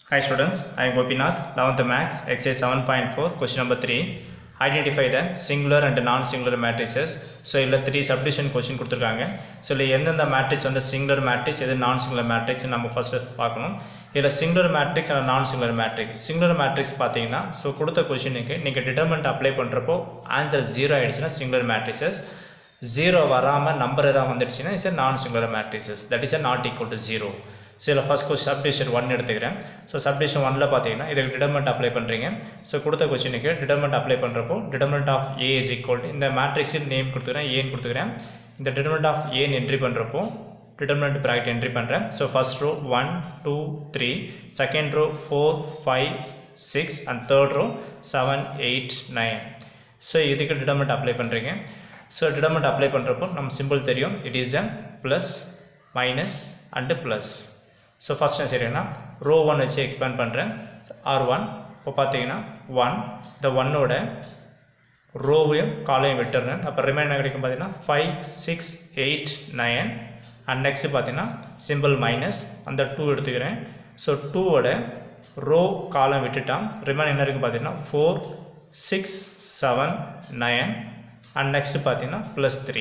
Hi students, I am Gopinath, 11th Max, exercise 7.4, question number 3. Identify the singular and non-singular matrices. So இதில் three subdivision question கொடுத்துருக்காங்க so இதில் எந்தெந்த matrix வந்து singular matrix எது நான் singular matrix நம்ம first பார்க்கணும் இதில் singular matrix and non singular matrix singular matrix பார்த்தீங்கன்னா ஸோ கொடுத்த கொஷினுக்கு நீங்கள் டிட்டர்மெண்ட் அப்ளை பண்ணுறப்போ ஆன்சர் ஜீரோ ஆயிடுச்சுன்னா சிங்குலர் மேட்ரிசஸ் ஜீரோ வராமல் நம்பர் ஏதாவது வந்துடுச்சுன்னா it's non singular matrices that is a not equal to zero so இதில் ஃபஸ்ட் கொஸ்டின் சப்டிஷன் ஒன் எடுத்துக்கிறேன் ஸோ சப்டிஷன் ஒனில் பார்த்தீங்கன்னா இதுக்கு டிடர்மெண்ட் அப்ளை பண்ணுறீங்க ஸோ கொடுத்த கொஸ்டினுக்கு டிடர்மெண்ட் அப்ளை பண்ணுறப்போ determinant of A is equal to இந்த மேட்ரிக்ஸின் நேம் கொடுத்துக்கிறேன் ஏன்னு கொடுத்துக்கிறேன் இந்த டிடர்மெண்ட் ஆஃப் ஏன்னு என்ட்ரி பண்ணுறப்போ டிடர்மெண்ட் ப்ராக்கெட் என்ட்ரி பண்ணுறேன் so first row one two three second row four five six and third row seven eight nine so இதுக்கு டிடர்மெண்ட் அப்ளை பண்ணுறீங்க ஸோ டிடர்மெண்ட் அப்ளை பண்ணுறப்போ நம்ம சிம்பிள் தெரியும் it is a plus minus and plus so first என்ன செய்கிறேன்னா row one வச்சு expand பண்ணுறேன் R one இப்போ பார்த்தீங்கன்னா ஒன் இந்த ஒன்னோட ரோவையும் காலையும் விட்டுறேன் அப்போ ரிமைண்டர் கிடைக்கும் பார்த்தீங்கன்னா five six eight nine and next பார்த்தீங்கன்னா சிம்பிள் மைனஸ் அந்த டூ எடுத்துக்கிறேன் ஸோ டூவோட ரோ காலம் விட்டுட்டான் ரிமைன் என்ன இருக்குது பார்த்தீங்கன்னா four six seven nine and next பார்த்தீங்கன்னா ப்ளஸ் த்ரீ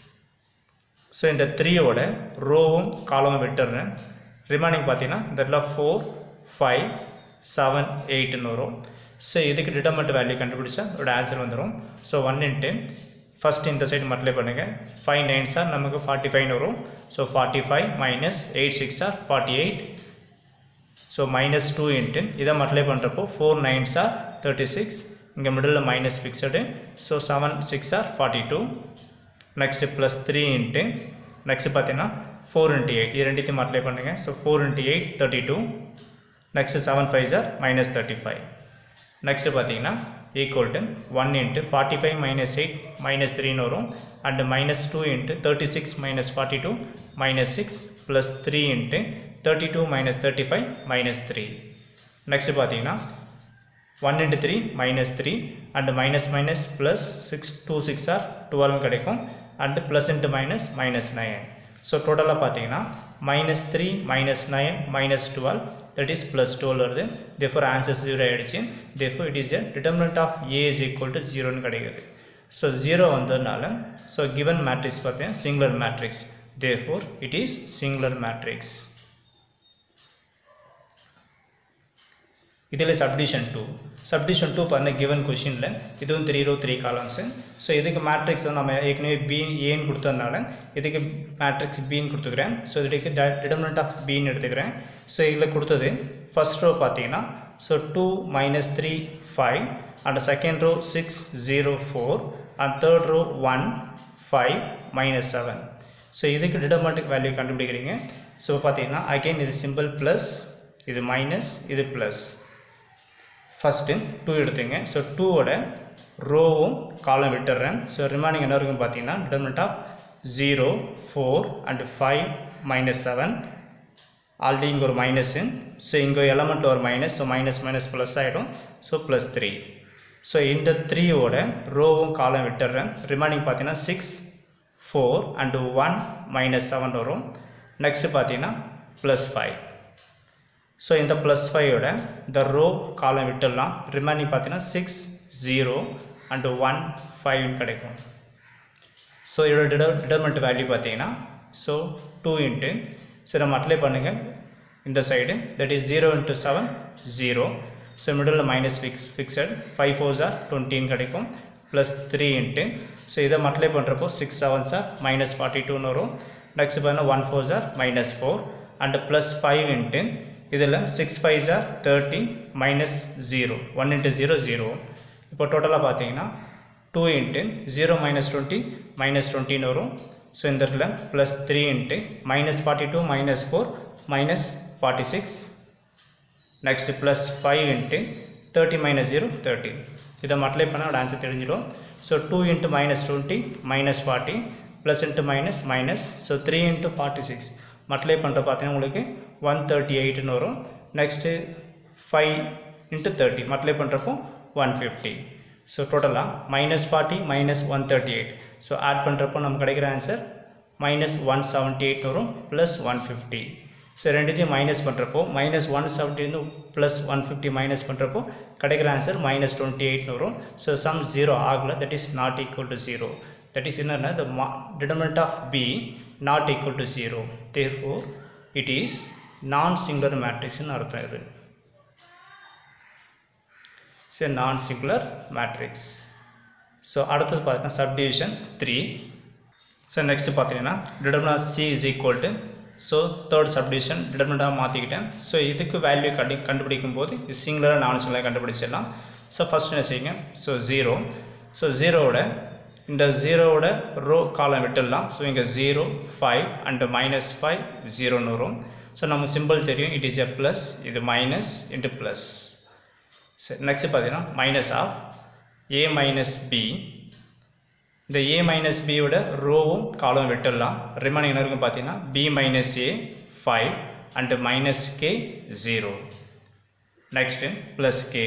ஸோ இந்த த்ரீயோட ரோவும் காலமும் விட்டுறேன் ரிமைனிங் பார்த்தீங்கன்னா இந்த இடத்துல ஃபோர் ஃபைவ் செவன் எயிட்னு வரும் ஸோ இதுக்கு டிட்டர்மெண்ட் வேல்யூ கண்டுபிடிச்சா அதோட ஆன்சர் வந்துடும் ஸோ ஒன் இன்ட்டு ஃபஸ்ட் இந்த சைடு மல்டிப்ளை பண்ணுங்கள் ஃபைவ் நைன் சார் நமக்கு ஃபார்ட்டி ஃபைவ்னு வரும் so forty five minus eight six sir forty eight so minus two into இதை மல்டிப்ளை பண்ணுறப்போ four nine sir thirty six இங்கே middle minus fixed so seven six are forty two next plus three into next பார்த்தீங்கன்னா four into eight இது ரெண்டுத்தையும் multiply பண்ணுங்கள் so four into eight thirty two next seven five sir minus thirty five next பார்த்தீங்கன்னா equal to one into forty five minus eight minus த்ரீன்னு வரும் and minus two into thirty six minus forty two minus six plus three into thirty two minus thirty five minus three next பார்த்தீங்கன்னா one into three minus three and minus minus plus six two six are டுவெல்னு கிடைக்கும் and plus into minus minus nine so டோட்டலாக பார்த்தீங்கன்னா minus three minus nine minus twelve that is plus twelve வருது therefore answer zero ஆகிடுச்சு therefore it is a determinant of A is equal to ஜீரோன்னு கிடைக்குது so zero வந்ததுனால so given matrix பார்த்தீங்கன்னா singular matrix therefore it is singular matrix இதில் subdivision two subdivision two பாருங்கள் given கொஷினில் இதுவும் three row three columns so இதுக்கு matrix வந்து நம்ம ஏற்கனவே பி ஏன்னு கொடுத்ததுனால இதுக்கு மேட்ரிக்ஸ் பின்னு கொடுத்துக்கிறேன் ஸோ இதுக்கு டிடர்மினன்ட் ஆஃப் பின்னு எடுத்துக்கிறேன் ஸோ இதில் கொடுத்தது ஃபஸ்ட் ரோ பார்த்தீங்கன்னா so two minus three five and second row six zero four and third row one five minus seven so இதுக்கு டிடர்மெண்ட்டுக்கு வேல்யூ கண்டுபிடிக்கிறீங்க ஸோ பார்த்தீங்கன்னா அகெயின் இது சிம்பிள் ப்ளஸ் இது மைனஸ் இது ப்ளஸ் ஃபஸ்ட்டு டூ எடுத்துங்க ஸோ டூவோட ரோவும் காலம் விட்டுறேன் ஸோ ரிமைனிங் என்ன இருக்கும் பார்த்தீங்கன்னா determinant of zero four and five minus seven already இங்கே ஒரு மைனஸு ஸோ இங்கே எலமெண்ட்டில் ஒரு minus so minus minus plus ஆகிடும் ஸோ ப்ளஸ் த்ரீ ஸோ இந்த த்ரீயோட ரோவும் காலம் விட்டுறேன் ரிமைனிங் பார்த்தீங்கன்னா six four and one minus seven வரும் நெக்ஸ்ட்டு பார்த்தீங்கன்னா ப்ளஸ் ஃபைவ் ஸோ இந்த ப்ளஸ் ஃபைவோட இந்த ரோ காலம் விட்டுடலாம் ரிமைனிங் பார்த்தீங்கன்னா சிக்ஸ் ஜீரோ அண்டு ஒன் ஃபைவ்னு கிடைக்கும் ஸோ இதோட டிடர் டிடர்மெண்ட் வேல்யூ பார்த்தீங்கன்னா ஸோ டூ இன்ட்டு ஸோ நம்ம அப்ளை பண்ணுங்கள் இந்த side that is zero into seven zero so middle minus fix fixed five four sir டுவெண்ட்டின்னு கிடைக்கும் ப்ளஸ் த்ரீ இன்ட்டு ஸோ இதை அப்ளை பண்ணுறப்போ six seven sir minus forty டூன்னு வரும் நெக்ஸ்ட் பார்த்தீங்கன்னா one four sir minus four and plus five into இதில் six five ஜார் thirty minus zero one into zero zero இப்போ டோட்டலாக பார்த்தீங்கன்னா two into zero minus twenty minus டுவெண்ட்டின்னு வரும் ஸோ இந்த இடத்துல plus three into minus forty two minus four minus forty six next plus five into thirty minus zero thirty இதை multiply பண்ணால் answer தெரிஞ்சிடும் so two into minus twenty minus forty plus into minus minus so three into forty six multiply பண்ணுற பார்த்தீங்கன்னா உங்களுக்கு one thirty எயிட்னு வரும் next five into thirty multiply பண்ணுறப்போ one fifty so டோட்டலாக minus forty minus one thirty eight so add பண்ணுறப்போ நமக்கு கிடைக்கிற answer minus one seventy eight வரும் ப்ளஸ் ஒன் ஃபிஃப்டி ஸோ ரெண்டுத்தையும் மைனஸ் பண்ணுறப்போ மைனஸ் ஒன் செவன்ட்டின்னு ப்ளஸ் ஒன் ஃபிஃப்டி மைனஸ் பண்ணுறப்போ கிடைக்கிற ஆன்சர் மைனஸ் டுவெண்ட்டி எயிட்னு வரும் ஸோ சம் ஜீரோ ஆகல that is not equal to zero that is என்னென்னா த மா determinant of B not equal to zero therefore it is non singular மேட்ரிக்ஸ்னு அர்த்தம் இது ஸோ நான் சிங்குலர் மேட்ரிக்ஸ் ஸோ அடுத்தது பார்த்தீங்கன்னா சப்டிவிஷன் த்ரீ ஸோ நெக்ஸ்ட்டு பார்த்தீங்கன்னா determinant C is equal to so third subdivision டிடர்மினாக மாற்றிக்கிட்டேன் ஸோ இதுக்கு வேல்யூ கண்டு கண்டுபிடிக்கும் போது இது சிங்குலராக நான் சிங்குலராக கண்டுபிடிச்சிடலாம் ஸோ ஃபஸ்ட் என்ன செய்யுங்க ஸோ ஜீரோ ஸோ ஜீரோவோட இந்த ஜீரோவோட ரோ காலம் விட்டுடலாம் ஸோ இங்கே zero five and minus five ஜீரோன்னு வரும் ஸோ நம்ம சிம்பிள் தெரியும் இட் இஸ் எ ப்ளஸ் இது மைனஸ் இன்ட்டு ப்ளஸ் சரி நெக்ஸ்ட் பார்த்தீங்கன்னா minus of A minus B இந்த ஏ மைனஸ் பியோட ரோவும் காலம் விட்டுடலாம் ரிமைனிங் என்ன இருக்கும் பார்த்தீங்கன்னா B minus A five and minus K zero next plus K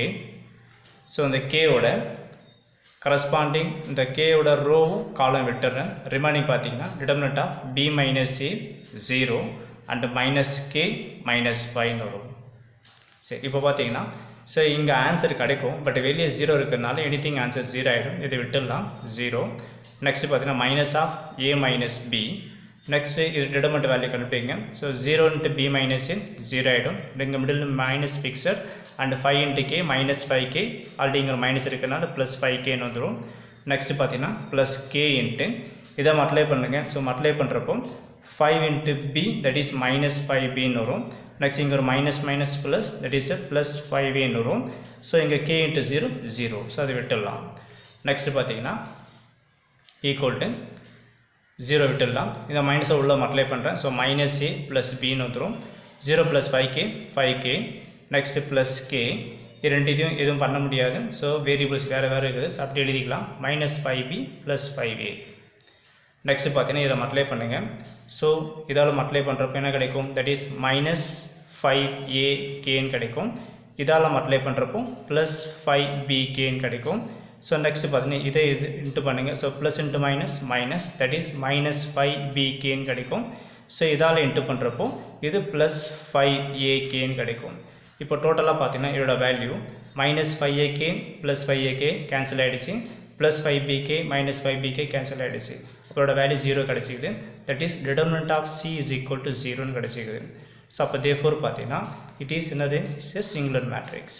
so இந்த கேவோட கரஸ்பாண்டிங் இந்த கேவோட ரோவும் காலம் விட்டுறேன் ரிமைனிங் பார்த்தீங்கன்னா determinant of B minus A zero and minus K minus ஃபைவ்னு வரும் சரி இப்போ பார்த்தீங்கன்னா ஸோ இங்கே ஆன்சர் கிடைக்கும் பட் வெளியே ஜீரோ இருக்கிறதுனால எனி திங் ஆன்சர் ஜீரோ ஆகிடும் இதை விட்டுடலாம் ஜீரோ நெக்ஸ்ட் பார்த்தீங்கன்னா minus of A minus B next இது டிடர்மெண்ட் வேல்யூ கண்டுபிடிங்க so zero into B minus zero ஆகிடும் இங்கே middle minus fixed and five into K minus five K already இங்கே minus இருக்கிறனால ப்ளஸ் ஃபைவ் கேன்னு வந்துடும் நெக்ஸ்ட்டு பார்த்தீங்கன்னா ப்ளஸ் கே இன்ட்டு இதை மல்டிப்ளை பண்ணுங்க ஸோ மல்டிப்ளை பண்ணுறப்போ five into B that is minus five பின்னு வரும் நெக்ஸ்ட் இங்கே ஒரு minus minus plus that is plus five ஏன்னு வரும் ஸோ இங்கே K into zero zero so அதை விட்டுடலாம் நெக்ஸ்ட்டு பார்த்தீங்கன்னா ஈக்குவல் டு ஜீரோ விட்டுடலாம் இந்த மைனஸை உள்ளே மல்டிப்ளை பண்ணுறேன் ஸோ மைனஸ் ஏ ப்ளஸ் பின்னு வந்துடும் zero plus five K five K next plus K இது ரெண்டுத்தையும் எதுவும் பண்ண முடியாது ஸோ வேரியபிள்ஸ் வேறு வேறு இருக்குது ஸோ அப்படி எழுதிக்கலாம் minus five B plus five A next பார்த்தீங்கன்னா இதை மல்டிப்ளை பண்ணுங்கள் ஸோ இதால் மல்டிப்ளை பண்ணுறப்போ என்ன கிடைக்கும் that is minus five A கேன்னு கிடைக்கும் இதால் மல்டிப்ளை பண்ணுறப்போ ப்ளஸ் ஃபைவ் பி கேன்னு கிடைக்கும் ஸோ நெக்ஸ்ட் பார்த்தீங்கன்னா இதை இது இன்ட்டு பண்ணுங்கள் so plus into minus minus that is minus five B கேன்னு கிடைக்கும் ஸோ இதால் இன்ட்டு பண்ணுறப்போ இது ப்ளஸ் ஃபைவ் ஏ கேன்னு கிடைக்கும் இப்போ டோட்டலாக பார்த்தீங்கன்னா இதோட value minus five A K plus five A K cancel ஆகிடுச்சு plus five B K minus five B K cancel ஆகிடுச்சு அதோட வேல்யூ ஜீரோ கிடச்சிக்குது that is determinant of C is equal to ஜீரோன்னு கிடச்சிக்குது ஸோ அப்போ தே ஃபோர் பார்த்தீங்கன்னா இட் இஸ் என்னது is singular matrix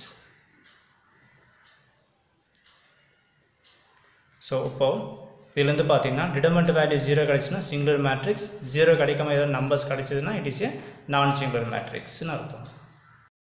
so இப்போ இதுலேருந்து பார்த்தீங்கன்னா டிடர்மெண்ட் வேல்யூ ஜீரோ கிடச்சுன்னா சிங்குலர் மேட்ரிக்ஸ் ஜீரோ கிடைக்காம ஏதாவது நம்பர்ஸ் கிடச்சதுன்னா it is a non singular மேட்ரிக்ஸ்னு அர்த்தம்